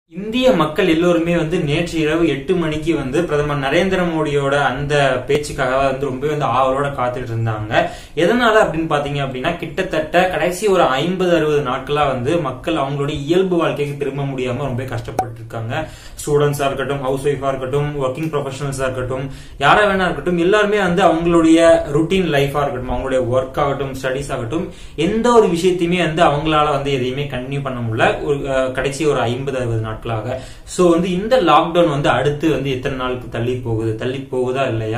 இந்திய மக்கள் எல்லோருமே வந்து நேற்று இரவு எட்டு மணிக்கு வந்து பிரதமர் நரேந்திர மோடியோட அந்த பேச்சுக்காக வந்து ரொம்ப வந்து ஆவலோட காத்துட்டு இருந்தாங்க எதனால அப்படின்னு பாத்தீங்க அப்படின்னா கிட்டத்தட்ட கடைசி ஒரு ஐம்பது அறுபது நாட்களா வந்து மக்கள் அவங்களுடைய இயல்பு வாழ்க்கைக்கு திரும்ப முடியாம ரொம்ப கஷ்டப்பட்டு இருக்காங்க ஸ்டூடெண்ட்ஸா இருக்கட்டும் ஹவுஸ் ஒய்ஃபா இருக்கட்டும் ஒர்க்கிங் ப்ரொஃபஷனல்ஸா இருக்கட்டும் யாரா வேணா இருக்கட்டும் எல்லாருமே வந்து அவங்களுடைய ருட்டீன் லைஃபா இருக்கட்டும் அவங்களுடைய ஒர்க் ஆகட்டும் ஸ்டடிஸ் ஆகட்டும் எந்த ஒரு விஷயத்தையுமே வந்து அவங்களால வந்து எதையுமே கண்டினியூ பண்ண முடியல ஒரு அஹ், கடைசி ஒரு ஐம்பது அறுபது நாட்களாக சோ வந்து இந்த லாக்டவுன் வந்து அடுத்து வந்து எத்தனை நாளுக்கு தள்ளி போகுது தள்ளி போகுதா இல்லையா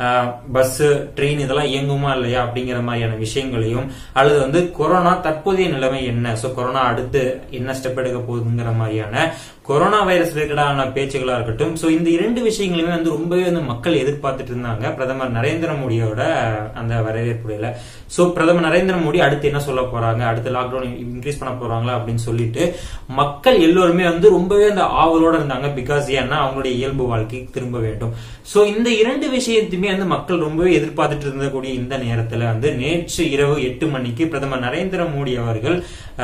பஸ் ட்ரெயின் இதெல்லாம் இயங்குமா இல்லையா அப்படிங்கிற மாதிரியான விஷயங்களையும் அல்லது வந்து கொரோனா தற்போதைய நிலைமை என்ன சோ கொரோனா அடுத்து என்ன ஸ்டெப் எடுக்க போகுதுங்கிற மாதிரியான கொரோனா வைரஸ் ரிலேட்டடான பேச்சுகளா இருக்கட்டும் சோ இந்த இரண்டு விஷயங்களுமே வந்து ரொம்பவே வந்து மக்கள் எதிர்பார்த்துட்டு இருந்தாங்க பிரதமர் நரேந்திர மோடியோட அந்த வரவேற்புடையில சோ பிரதமர் நரேந்திர மோடி அடுத்து என்ன சொல்ல போறாங்க அடுத்து லாக்டவுன் இன்க்ரீஸ் பண்ண போறாங்களா அப்படின்னு சொல்லிட்டு மக்கள் எல்லோருமே வந்து ரொம்பவே அந்த ஆவலோட இருந்தாங்க பிகாஸ் ஏன்னா அவங்களுடைய இயல்பு வாழ்க்கைக்கு திரும்ப வேண்டும் சோ இந்த இரண்டு விஷயத்தையுமே வந்து மக்கள் ரொம்பவே எதிர்பார்த்துட்டு இருந்தக்கூடிய இந்த நேரத்துல வந்து நேற்று இரவு எட்டு மணிக்கு பிரதமர் நரேந்திர மோடி அவர்கள்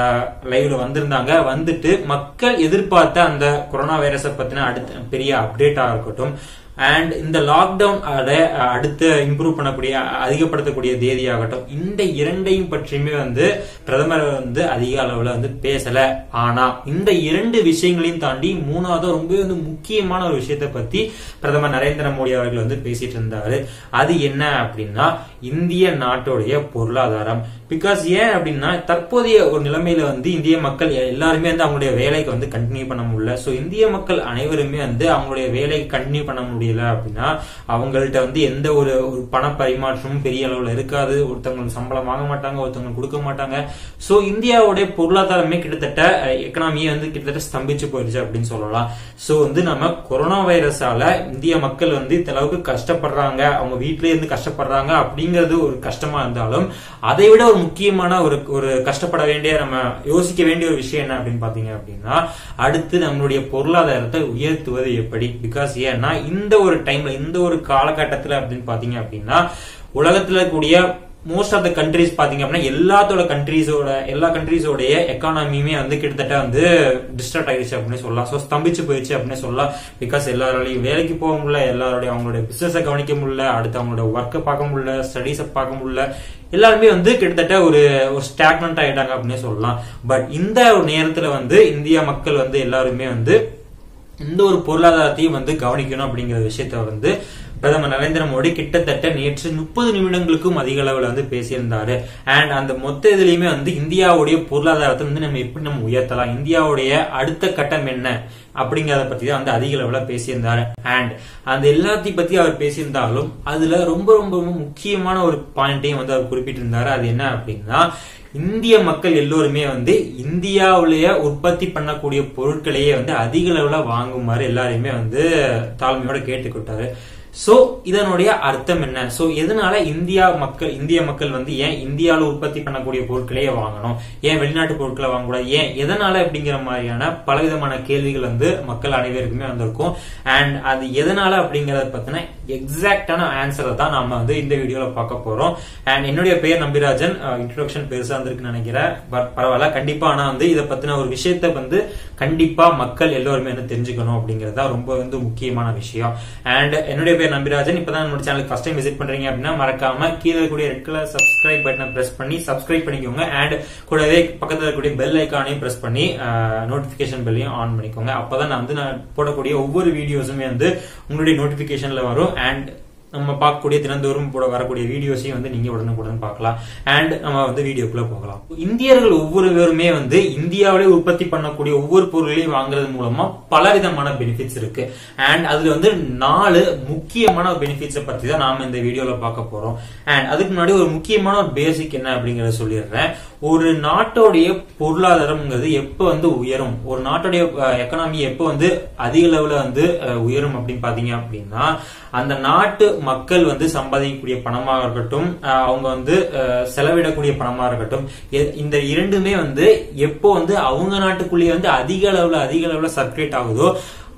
லைவ்ல வந்திருந்தாங்க வந்துட்டு மக்கள் எதிர்பார்த்த அந்த கொரோனா வைரஸை பத்தின அடுத்த பெரிய அப்டேட்டா இருக்கட்டும் அண்ட் இந்த லாக்டவுன் அடுத்து இம்ப்ரூவ் பண்ணக்கூடிய அதிகப்படுத்தக்கூடிய தேதியாகட்டும் இந்த இரண்டையும் பற்றியுமே வந்து பிரதமர் வந்து அதிக அளவுல வந்து பேசல ஆனா இந்த இரண்டு விஷயங்களையும் தாண்டி மூணாவது ரொம்ப வந்து முக்கியமான ஒரு விஷயத்தை பத்தி பிரதமர் நரேந்திர மோடி அவர்கள் வந்து பேசிட்டு இருந்தாரு அது என்ன அப்படின்னா இந்திய நாட்டுடைய பொருளாதாரம் பிகாஸ் ஏன் அப்படின்னா தற்போதைய ஒரு நிலைமையில வந்து இந்திய மக்கள் எல்லாருமே வந்து அவங்களுடைய வேலைக்கு வந்து கண்டினியூ பண்ண முடியல சோ இந்திய மக்கள் அனைவருமே வந்து அவங்களுடைய வேலைக்கு கண்டினியூ பண்ண முடியல அப்படின்னா அவங்கள்ட்ட வந்து எந்த ஒரு ஒரு பண பரிமாற்றமும் பெரிய அளவுல இருக்காது ஒருத்தவங்களுக்கு சம்பளம் வாங்க மாட்டாங்க ஒருத்தவங்களுக்கு கொடுக்க மாட்டாங்க சோ இந்தியாவுடைய பொருளாதாரமே கிட்டத்தட்ட எக்கனாமியே வந்து கிட்டத்தட்ட ஸ்தம்பிச்சு போயிருச்சு அப்படின்னு சொல்லலாம் சோ வந்து நம்ம கொரோனா வைரஸால இந்திய மக்கள் வந்து இந்த அளவுக்கு கஷ்டப்படுறாங்க அவங்க வீட்டிலேயே இருந்து கஷ்டப்படுறாங்க அப்படிங்கிறது ஒரு கஷ்டமா இருந்தாலும் அதை விட ஒரு முக்கியமான ஒரு ஒரு கஷ்டப்பட வேண்டிய நம்ம யோசிக்க வேண்டிய ஒரு விஷயம் என்ன அப்படின்னு பாத்தீங்க அப்படின்னா அடுத்து நம்மளுடைய பொருளாதாரத்தை உயர்த்துவது எப்படி பிகாஸ் ஏன்னா இந்த ஒரு டைம்ல இந்த ஒரு காலகட்டத்துல அப்படின்னு பாத்தீங்க அப்படின்னா உலகத்துல கூடிய மோஸ்ட் ஆஃப் த கண்ட்ரிஸ் பாத்தீங்க அப்படின்னா எல்லாத்தோட கண்ட்ரீஸோட எல்லா கண்ட்ரீஸோடைய எக்கானமியுமே வந்து கிட்டத்தட்ட வந்து டிஸ்டர்ட் ஆயிடுச்சு அப்படின்னு சொல்லலாம் ஸோ ஸ்தம்பிச்சு போயிடுச்சு அப்படின்னு சொல்லலாம் பிகாஸ் எல்லாராலையும் வேலைக்கு போக முடியல எல்லாருடைய அவங்களுடைய பிசினஸை கவனிக்க முடியல அடுத்து அவங்களோட ஒர்க்கை பார்க்க முடியல ஸ்டடீஸை பார்க்க முடியல எல்லாருமே வந்து கிட்டத்தட்ட ஒரு ஒரு ஸ்டாக்னண்ட் ஆயிட்டாங்க அப்படின்னு சொல்லலாம் பட் இந்த ஒரு நேரத்துல வந்து இந்திய மக்கள் வந்து எல்லாருமே வந்து இந்த ஒரு பொருளாதாரத்தையும் வந்து கவனிக்கணும் அப்படிங்கிற விஷயத்த வந்து பிரதமர் நரேந்திர மோடி கிட்டத்தட்ட நேற்று முப்பது நிமிடங்களுக்கும் அதிக அளவுல வந்து பேசியிருந்தாரு அண்ட் அந்த மொத்த இதுலயுமே வந்து இந்தியாவுடைய பொருளாதாரத்தை வந்து நம்ம எப்படி நம்ம உயர்த்தலாம் இந்தியாவுடைய அடுத்த கட்டம் என்ன அப்படிங்கறத பத்தி தான் வந்து அதிக அளவுல பேசியிருந்தாரு அண்ட் அந்த எல்லாத்தையும் பத்தி அவர் பேசியிருந்தாலும் அதுல ரொம்ப ரொம்ப ரொம்ப முக்கியமான ஒரு பாயிண்டையும் வந்து அவர் குறிப்பிட்டிருந்தாரு அது என்ன அப்படின்னா இந்திய மக்கள் எல்லோருமே வந்து இந்தியாவிலேயே உற்பத்தி பண்ணக்கூடிய பொருட்களையே வந்து அதிக அளவுல வாங்குமாறு எல்லாரையுமே வந்து தாழ்மையோட கேட்டுக்கிட்டாரு சோ இதனுடைய அர்த்தம் என்ன சோ எதனால இந்தியா மக்கள் இந்திய மக்கள் வந்து ஏன் இந்தியாவில் உற்பத்தி பண்ணக்கூடிய பொருட்களையே வாங்கணும் ஏன் வெளிநாட்டு பொருட்களை வாங்கக்கூடாது ஏன் எதனால அப்படிங்கிற மாதிரியான பலவிதமான கேள்விகள் வந்து மக்கள் அனைவருக்குமே வந்திருக்கும் அண்ட் அது எதனால அப்படிங்கறத பத்தின எக்ஸாக்டான ஆன்சரை தான் நாம வந்து இந்த வீடியோல பார்க்க போறோம் அண்ட் என்னுடைய பெயர் நம்பிராஜன் இன்ட்ரோடக்ஷன் பெருசா இருந்திருக்குன்னு நினைக்கிறேன் பட் பரவாயில்ல கண்டிப்பா ஆனா வந்து இதை பத்தின ஒரு விஷயத்த வந்து கண்டிப்பா மக்கள் எல்லோருமே வந்து தெரிஞ்சுக்கணும் அப்படிங்கறதா ரொம்ப வந்து முக்கியமான விஷயம் அண்ட் என்னுடைய பேர் நம்பிராஜன் இப்பதான் நம்ம சேனலுக்கு ஃபர்ஸ்ட் டைம் விசிட் பண்றீங்க அப்படின்னா மறக்காம கீழே இருக்கக்கூடிய ரெட் கலர் சப்ஸ்கிரைப் பட்டனை பிரஸ் பண்ணி சப்ஸ்கிரைப் பண்ணிக்கோங்க அண்ட் கூடவே பக்கத்துல இருக்கக்கூடிய பெல் ஐக்கானையும் பிரஸ் பண்ணி நோட்டிபிகேஷன் பெல்லையும் ஆன் பண்ணிக்கோங்க அப்பதான் நான் வந்து நான் போடக்கூடிய ஒவ்வொரு வீடியோஸுமே வந்து உங்களுடைய நோட்டிபிகேஷன்ல வரும் அண்ட் நம்ம பார்க்கக்கூடிய தினந்தோறும் போட வரக்கூடிய வீடியோஸையும் வந்து நீங்க உடனுக்குடன் பார்க்கலாம் அண்ட் நம்ம வந்து வீடியோக்குள்ள போகலாம் இந்தியர்கள் ஒவ்வொருவருமே வந்து இந்தியாவிலே உற்பத்தி பண்ணக்கூடிய ஒவ்வொரு பொருளையும் வாங்குறது மூலமா பல விதமான பெனிஃபிட்ஸ் இருக்கு அண்ட் அதுல வந்து நாலு முக்கியமான பெனிஃபிட்ஸை பத்தி தான் நாம இந்த வீடியோல பார்க்க போறோம் அண்ட் அதுக்கு முன்னாடி ஒரு முக்கியமான ஒரு பேசிக் என்ன அப்படிங்கறத சொல்லிடுறேன் ஒரு நாட்டோடைய பொருளாதாரம்ங்கிறது எப்ப வந்து உயரும் ஒரு நாட்டுடைய எக்கனாமி எப்ப வந்து அதிக லெவல வந்து அஹ், உயரும் அப்படின்னு பாத்தீங்க அப்படின்னா அந்த நாட்டு மக்கள் வந்து சம்பாதிக்கக்கூடிய பணமாக இருக்கட்டும் அஹ், அவங்க வந்து அஹ், செலவிடக்கூடிய பணமா இருக்கட்டும் எ- இந்த இரண்டுமே வந்து எப்போ வந்து அவங்க நாட்டுக்குள்ளேயே வந்து அதிக அளவுல அதிக அளவுல சர்க்குலேட் ஆகுதோ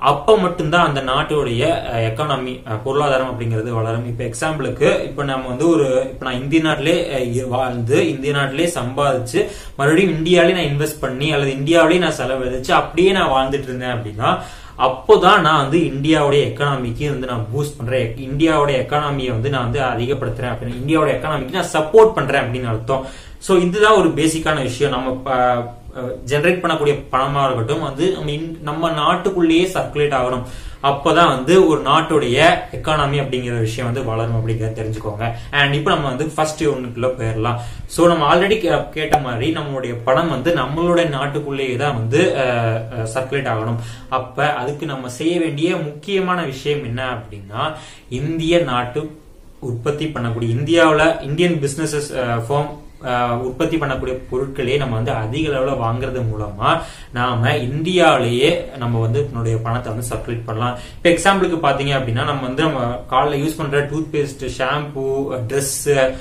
அப்ப மட்டும்தான் அந்த நாட்டுடைய எக்கானமி பொருளாதாரம் அப்படிங்கிறது வளரும் இப்ப எக்ஸாம்பிளுக்கு இப்ப நம்ம வந்து ஒரு இப்ப நான் இந்திய நாட்டிலே அஹ், இ- வாழ்ந்து இந்திய நாட்டிலே சம்பாதிச்சு மறுபடியும் இந்தியாவிலே நான் இன்வெஸ்ட் பண்ணி அல்லது இந்தியாவிலேயே நான் செலவழிச்சு அப்படியே நான் வாழ்ந்துட்டு இருந்தேன் அப்படின்னா அப்போதான் நான் வந்து இந்தியாவுடைய எக்கானமிக்கு வந்து நான் பூஸ்ட் பண்றேன் இந்தியாவுடைய எக்கானமியை வந்து நான் வந்து அதிகப்படுத்துறேன் அப்படின்னு இந்தியாவோட எக்கானமிக்கு நான் சப்போர்ட் பண்றேன் அப்படின்னு அர்த்தம் சோ இதுதான் ஒரு பேசிக்கான விஷயம் நம்ம ஜெனரேட் பண்ணக்கூடிய பணமா இருக்கட்டும் வந்து நம்ம இன்- நம்ம நாட்டுக்குள்ளேயே சர்க்குலேட் ஆகணும் அப்பதான் வந்து ஒரு நாட்டுடைய எக்கானமி அப்படிங்கிற விஷயம் வந்து வளரும் அப்படிங்கறத தெரிஞ்சுக்கோங்க அண்ட் இப்போ நம்ம வந்து ஃபர்ஸ்ட் யூனிட்ல போயிடலாம் சோ நம்ம ஆல்ரெடி கேட்ட மாதிரி நம்மளுடைய பணம் வந்து நம்மளுடைய நாட்டுக்குள்ளேயே தான் வந்து சர்க்குலேட் ஆகணும் அப்ப அதுக்கு நம்ம செய்ய வேண்டிய முக்கியமான விஷயம் என்ன அப்படின்னா இந்திய நாட்டு உற்பத்தி பண்ணக்கூடிய இந்தியாவுல இந்தியன் பிசினஸஸ் ஃபார்ம் உற்பத்தி பண்ணக்கூடிய பொருட்களே நம்ம வந்து அதிக அளவுல வாங்குறது மூலமா நாம இந்தியாவிலேயே நம்ம வந்து நம்மளுடைய பணத்தை வந்து சர்க்குலேட் பண்ணலாம் இப்ப எக்ஸாம்பிளுக்கு பாத்தீங்க அப்படின்னா நம்ம வந்து நம்ம காலைல யூஸ் பண்ற டூத் பேஸ்ட் ஷாம்பு ட்ரெஸ்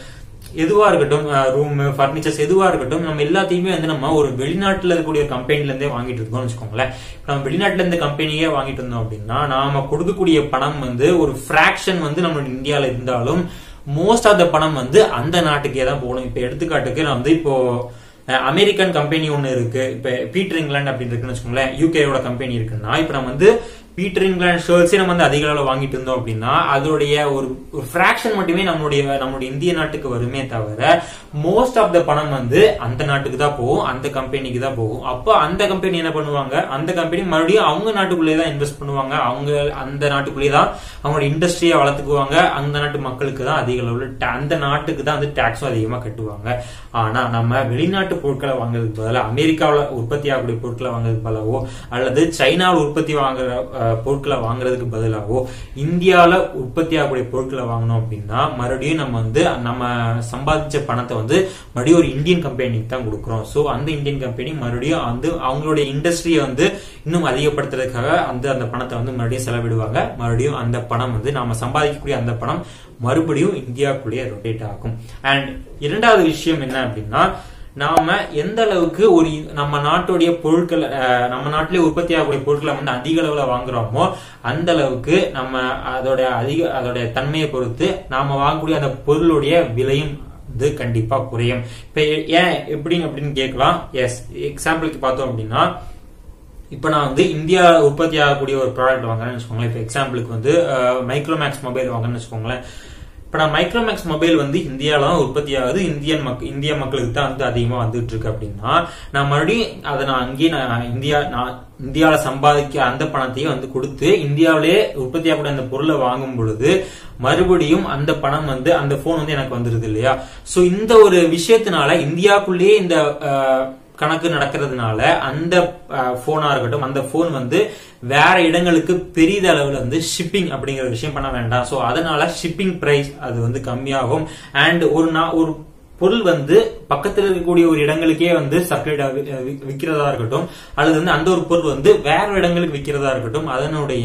எதுவா இருக்கட்டும் ரூம் ஃபர்னிச்சர்ஸ் எதுவா இருக்கட்டும் நம்ம எல்லாத்தையுமே வந்து நம்ம ஒரு வெளிநாட்டுல இருக்கக்கூடிய கம்பெனில இருந்தே வாங்கிட்டு இருக்கோம்னு வச்சுக்கோங்களேன் இப்ப நம்ம வெளிநாட்டுல இருந்து கம்பெனியே வாங்கிட்டு இருந்தோம் அப்படின்னா நாம கொடுக்கக்கூடிய பணம் வந்து ஒரு ஃபிராக்ஷன் வந்து நம்ம இந்தியால இருந்தாலும் மோஸ்ட் ஆஃப் த பணம் வந்து அந்த நாட்டுக்கே தான் போகணும் இப்ப எடுத்துக்காட்டுக்கு நான் வந்து இப்போ அஹ், அமெரிக்கன் கம்பெனி ஒன்னு இருக்கு இப்ப பீட்டர் இங்கிலாந்து அப்படின்னு இருக்குன்னு வச்சுக்கோங்களேன் யூகேயோட கம்பெனி இருக்குன்னா இப்ப நம்ம வந்து பீட்டர் இங்கிலாந்து ஷர்ட்ஸே நம்ம வந்து அதிக அளவு வாங்கிட்டு இருந்தோம் அப்படின்னா அதோடைய ஒரு ஒரு ஃபிராக்ஷன் மட்டுமே நம்மளுடைய நம்மளுடைய இந்திய நாட்டுக்கு வருமே தவிர மோஸ்ட் ஆஃப் த பணம் வந்து அந்த நாட்டுக்கு தான் போகும் அந்த கம்பெனிக்கு தான் போகும் அப்போ அந்த கம்பெனி என்ன பண்ணுவாங்க அந்த கம்பெனி மறுபடியும் அவங்க நாட்டுக்குள்ளே தான் இன்வெஸ்ட் பண்ணுவாங்க அவங்க அந்த நாட்டுக்குள்ளேயே தான் அவங்களோட இண்டஸ்ட்ரியை வளர்த்துக்குவாங்க அந்த நாட்டு மக்களுக்கு தான் அதிக அளவுல ta- அந்த நாட்டுக்கு தான் வந்து டாக்ஸும் அதிகமா கட்டுவாங்க ஆனா நம்ம வெளிநாட்டு பொருட்களை வாங்குறதுக்கு பதிலாக அமெரிக்காவில் உற்பத்தி ஆகக்கூடிய பொருட்களை வாங்குறதுக்கு பதிலாவோ அல்லது சைனாவில் உற்பத்தி வாங்குற அஹ், பொருட்களை வாங்குறதுக்கு பதிலாவோ இந்தியாவில் உற்பத்தி ஆகக்கூடிய பொருட்களை வாங்கணும் அப்படின்னா மறுபடியும் நம்ம வந்து நம்ம சம்பாதிச்ச பணத்தை வந்து மறுபடியும் ஒரு இந்தியன் கம்பெனிக்கு தான் கொடுக்குறோம் ஸோ அந்த இந்தியன் கம்பெனி மறுபடியும் வந்து அவங்களுடைய இண்டஸ்ட்ரியை வந்து இன்னும் அதிகப்படுத்துறதுக்காக அந்த அந்த பணத்தை வந்து மறுபடியும் செலவிடுவாங்க மறுபடியும் அந்த பணம் வந்து நாம சம்பாதிக்கக்கூடிய அந்த பணம் மறுபடியும் இந்தியாவுக்குள்ளேயே ரொட்டேட் ஆகும் அண்ட் இரண்டாவது விஷயம் என்ன அப்படின்னா நாம எந்த அளவுக்கு ஒரு இ- நம்ம நாட்டுடைய பொருட்கள் அஹ், நம்ம நாட்டிலே உற்பத்தி ஆகக்கூடிய பொருட்களை வந்து அதிக அளவுல வாங்குறோமோ அந்த அளவுக்கு நம்ம அதோட அதிக அதோட தன்மையை பொறுத்து நாம வாங்கக்கூடிய அந்த பொருளுடைய விலையும் வந்து கண்டிப்பா குறையும் இப்ப ஏன் எப்படி அப்படின்னு கேட்கலாம் எஸ் எக்ஸாம்பிளுக்கு பார்த்தோம் அப்படின்னா இப்போ நான் வந்து இந்தியா உற்பத்தி ஆகக்கூடிய ஒரு ப்ராடக்ட் வாங்குறேன்னு வச்சுக்கோங்களேன் இப்போ எக்ஸாம்பிளுக்கு வந்து மைக்ரோமேக்ஸ் மொபைல் வாங்குறேன்னு வச்சுக்கோங்களேன் இப்போ நான் மைக்ரோமேக்ஸ் மொபைல் வந்து இந்தியாவில் தான் உற்பத்தி ஆகுது இந்தியன் மக் இந்திய மக்களுக்கு தான் வந்து அதிகமாக வந்துட்டு இருக்கு அப்படின்னா நான் மறுபடியும் அதை நான் அங்கேயே நான் இந்தியா நான் இந்தியாவில் சம்பாதிக்க அந்த பணத்தையும் வந்து கொடுத்து இந்தியாவிலேயே உற்பத்தி ஆகக்கூடிய அந்த பொருளை வாங்கும் பொழுது மறுபடியும் அந்த பணம் வந்து அந்த போன் வந்து எனக்கு வந்துருது இல்லையா சோ இந்த ஒரு விஷயத்தினால இந்தியாவுக்குள்ளேயே இந்த அஹ், கணக்கு நடக்கிறதுனால அந்த போனா இருக்கட்டும் அந்த போன் வந்து வேற இடங்களுக்கு பெரிய அளவுல வந்து ஷிப்பிங் அப்படிங்கிற விஷயம் பண்ண வேண்டாம் சோ அதனால ஷிப்பிங் பிரைஸ் அது வந்து கம்மியாகும் அண்ட் ஒரு நா- ஒரு பொருள் வந்து பக்கத்துல இருக்கக்கூடிய ஒரு இடங்களுக்கே வந்து சர்க்குலேட் விற்கிறதா இருக்கட்டும் அல்லது வந்து அந்த ஒரு பொருள் வந்து வேற இடங்களுக்கு விற்கிறதா இருக்கட்டும் அதனுடைய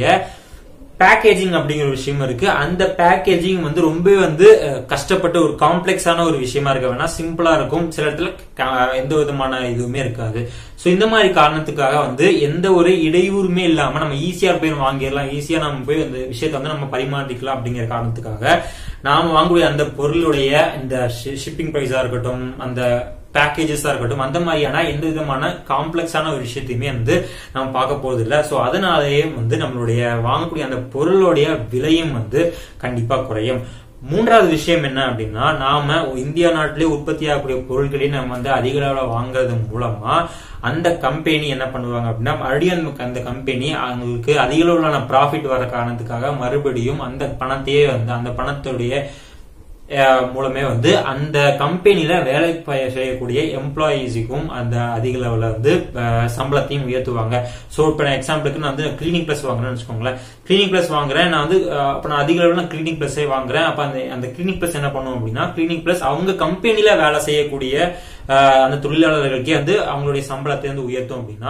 பேக்கேஜிங் அப்படிங்கிற ஒரு விஷயம் இருக்கு அந்த பேக்கேஜிங் வந்து ரொம்ப வந்து அஹ், கஷ்டப்பட்டு ஒரு காம்ப்ளெக்ஸான ஒரு விஷயமா இருக்க வேணா சிம்பிளா இருக்கும் சில இடத்துல க- எந்த விதமான இதுவுமே இருக்காது சோ இந்த மாதிரி காரணத்துக்காக வந்து எந்த ஒரு இடையூறுமே இல்லாம நம்ம ஈஸியா போய் வாங்கிடலாம் ஈஸியா நம்ம போய் அந்த விஷயத்தை வந்து நம்ம பரிமாறிக்கலாம் அப்படிங்கிற காரணத்துக்காக நாம வாங்கக்கூடிய அந்த பொருளுடைய இந்த ஷிப்பிங் பிரைஸா இருக்கட்டும் அந்த பேக்கேஜஸா இருக்கட்டும் அந்த மாதிரியான எந்த விதமான காம்ப்ளெக்ஸான ஒரு விஷயத்தையுமே வந்து நம்ம பார்க்க போறது இல்ல சோ அதனாலேயே வந்து நம்மளுடைய வாங்கக்கூடிய அந்த பொருளுடைய விலையும் வந்து கண்டிப்பா குறையும் மூன்றாவது விஷயம் என்ன அப்படின்னா நாம இந்தியா நாட்டிலே உற்பத்தி ஆகக்கூடிய பொருட்களை நம்ம வந்து அதிக அளவில் வாங்குறது மூலமா அந்த கம்பெனி என்ன பண்ணுவாங்க அப்படின்னா மறுபடியும் அந்த- அந்த கம்பெனி அவங்களுக்கு அதிக அளவிலான ப்ராஃபிட் வர காரணத்துக்காக மறுபடியும் அந்த பணத்தையே வந்து அந்த பணத்துடைய அஹ், மூலமே வந்து அந்த கம்பெனில வேலை ப- செய்யக்கூடிய எம்ப்ளாயீஸுக்கும் அந்த அதிக லெவல்ல வந்து அஹ், சம்பளத்தையும் உயர்த்துவாங்க சோ இப்ப நான் எக்ஸாம்பிளுக்கு நான் வந்து கிளீனிக் பிளஸ் வாங்குறேன்னு வச்சுக்கோங்களேன் கிளீனிக் பிளஸ் வாங்குறேன் நான் வந்து அஹ், அப்ப நான் அதிக லெவலில் கிளீனிக் பிளஸே வாங்குறேன் அப்ப அந்த அந்த கிளீனிக் பிளஸ் என்ன பண்ணுவோம் அப்படின்னா கிளீனிக் பிளஸ் அவங்க கம்பெனில வேலை செய்யக்கூடிய அஹ், அந்த தொழிலாளர்களுக்கே வந்து அவங்களுடைய சம்பளத்தை வந்து உயர்த்தும் அப்படின்னா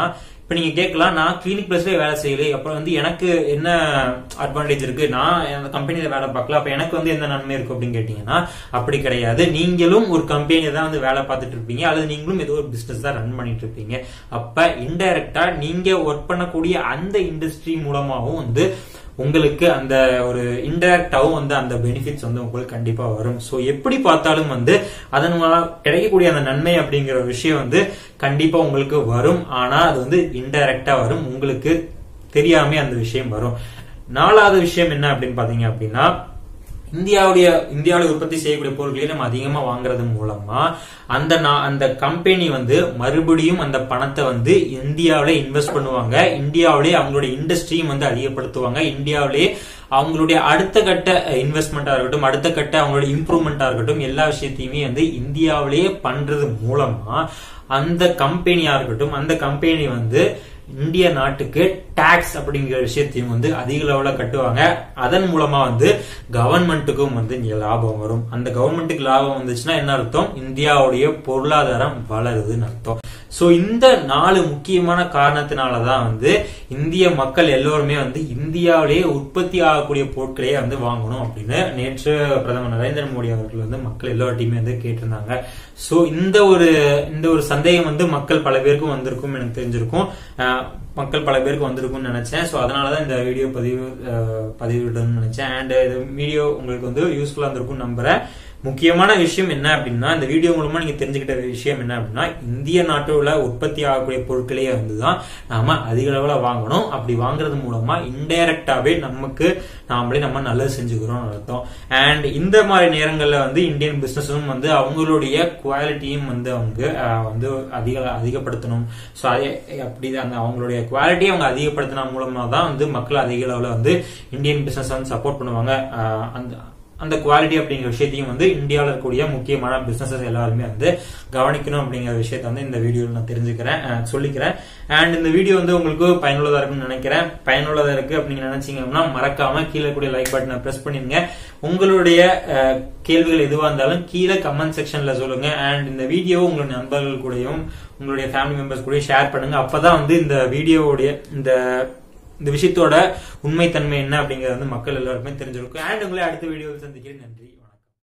இப்ப நீங்க கேட்கலாம் நான் கிளினிக் பிளஸ்ல வேலை செய்யலை அப்புறம் வந்து எனக்கு என்ன அட்வான்டேஜ் இருக்கு நான் அந்த கம்பெனில வேலை பார்க்கல அப்ப எனக்கு வந்து எந்த நன்மை இருக்கு அப்படின்னு கேட்டீங்கன்னா அப்படி கிடையாது நீங்களும் ஒரு கம்பெனில தான் வந்து வேலை பார்த்துட்டு இருப்பீங்க அல்லது நீங்களும் ஏதோ ஒரு பிசினஸ் தான் ரன் பண்ணிட்டு இருப்பீங்க அப்ப இன்டைரக்டா நீங்க ஒர்க் பண்ணக்கூடிய அந்த இண்டஸ்ட்ரி மூலமாவும் வந்து உங்களுக்கு அந்த ஒரு இன்டைரக்டாவும் வந்து அந்த பெனிஃபிட்ஸ் வந்து உங்களுக்கு கண்டிப்பா வரும் ஸோ எப்படி பார்த்தாலும் வந்து அதன் மூலம் கிடைக்கக்கூடிய அந்த நன்மை அப்படிங்கிற ஒரு விஷயம் வந்து கண்டிப்பா உங்களுக்கு வரும் ஆனா அது வந்து இன்டைரக்டா வரும் உங்களுக்கு தெரியாம அந்த விஷயம் வரும் நாலாவது விஷயம் என்ன அப்படின்னு பாத்தீங்க அப்படின்னா இந்தியாவுடைய இந்தியாவில் உற்பத்தி செய்யக்கூடிய பொருட்களை நம்ம அதிகமா வாங்குறது மூலமா அந்த நா- அந்த கம்பெனி வந்து மறுபடியும் அந்த பணத்தை வந்து இந்தியாவில இன்வெஸ்ட் பண்ணுவாங்க இந்தியாவிலே அவங்களுடைய இண்டஸ்ட்ரியும் வந்து அதிகப்படுத்துவாங்க இந்தியாவிலே அவங்களுடைய அடுத்த கட்ட இன்வெஸ்ட்மெண்டா இருக்கட்டும் அடுத்த கட்ட அவங்களுடைய இம்ப்ரூவ்மெண்டா இருக்கட்டும் எல்லா விஷயத்தையுமே வந்து இந்தியாவிலேயே பண்றது மூலமா அந்த கம்பெனியா இருக்கட்டும் அந்த கம்பெனி வந்து இந்திய நாட்டுக்கு டாக்ஸ் அப்படிங்கிற விஷயத்தையும் வந்து அதிக லெவல்ல கட்டுவாங்க அதன் மூலமா வந்து கவர்மெண்ட்டுக்கும் வந்து இங்க லாபம் வரும் அந்த கவர்மெண்ட்டுக்கு லாபம் வந்துச்சுன்னா என்ன அர்த்தம் இந்தியாவுடைய பொருளாதாரம் வளருதுன்னு அர்த்தம் சோ இந்த நாலு முக்கியமான காரணத்தினாலதான் வந்து இந்திய மக்கள் எல்லோருமே வந்து இந்தியாவிலேயே உற்பத்தி ஆகக்கூடிய பொருட்களையே வந்து வாங்கணும் அப்படின்னு நேற்று பிரதமர் நரேந்திர மோடி அவர்கள் வந்து மக்கள் எல்லார்ட்டையுமே வந்து கேட்டிருந்தாங்க சோ இந்த ஒரு இந்த ஒரு சந்தேகம் வந்து மக்கள் பல பேருக்கும் வந்திருக்கும் எனக்கு தெரிஞ்சிருக்கும் அஹ், மக்கள் பல பேருக்கு வந்திருக்கும்னு நினைச்சேன் சோ அதனாலதான் இந்த வீடியோ பதிவு அஹ், பதிவிடணும்னு நினைச்சேன் அண்ட் இந்த வீடியோ உங்களுக்கு வந்து யூஸ்ஃபுல்லா இருந்திருக்கும் நம்புறேன் முக்கியமான விஷயம் என்ன அப்படின்னா இந்த வீடியோ மூலமா நீங்க தெரிஞ்சுக்கிட்ட விஷயம் என்ன அப்படின்னா இந்திய நாட்டுல உற்பத்தி ஆகக்கூடிய பொருட்களே வந்துதான் நாம அதிக அளவுல வாங்கணும் அப்படி வாங்குறது மூலமா இன்டைரக்டாவே நமக்கு நாமளே நம்ம நல்லது செஞ்சுக்கிறோம் அர்த்தம் அண்ட் இந்த மாதிரி நேரங்கள்ல வந்து இந்தியன் பிசினஸும் வந்து அவங்களுடைய குவாலிட்டியும் வந்து அவங்க அஹ், வந்து அதிக அதிகப்படுத்தணும் ஸோ அதே அப்படி அந்த அவங்களுடைய குவாலிட்டியை அவங்க அதிகப்படுத்தின மூலமா தான் வந்து மக்கள் அதிக அளவுல வந்து இந்தியன் பிசினஸ் வந்து சப்போர்ட் பண்ணுவாங்க அஹ், அந்த அந்த குவாலிட்டி அப்படிங்கிற விஷயத்தையும் வந்து இந்தியாவில் இருக்கக்கூடிய முக்கியமான பிசினஸஸ் எல்லாருமே வந்து கவனிக்கணும் அப்படிங்கிற விஷயத்த வந்து இந்த வீடியோவில் நான் தெரிஞ்சுக்கிறேன் அஹ், சொல்லிக்கிறேன் அண்ட் இந்த வீடியோ வந்து உங்களுக்கு பயனுள்ளதா இருக்கும்னு நினைக்கிறேன் பயனுள்ளதா இருக்கு அப்படின்னு நினைச்சீங்க அப்படின்னா மறக்காம கீழே கூடிய லைக் பட்டனை பிரஸ் பண்ணிருங்க உங்களுடைய அஹ், கேள்விகள் எதுவா இருந்தாலும் கீழே கமெண்ட் செக்ஷன்ல சொல்லுங்க அண்ட் இந்த வீடியோ உங்களுடைய நண்பர்கள் கூடயும் உங்களுடைய ஃபேமிலி மெம்பர்ஸ் கூட ஷேர் பண்ணுங்க அப்பதான் வந்து இந்த வீடியோவுடைய இந்த இந்த விஷயத்தோட உண்மைத்தன்மை என்ன அப்படிங்கறது வந்து மக்கள் எல்லாருக்குமே தெரிஞ்சிருக்கும் அண்ட் உங்களை அடுத்த வீடியோவில் சந்திக்கிறேன் நன்றி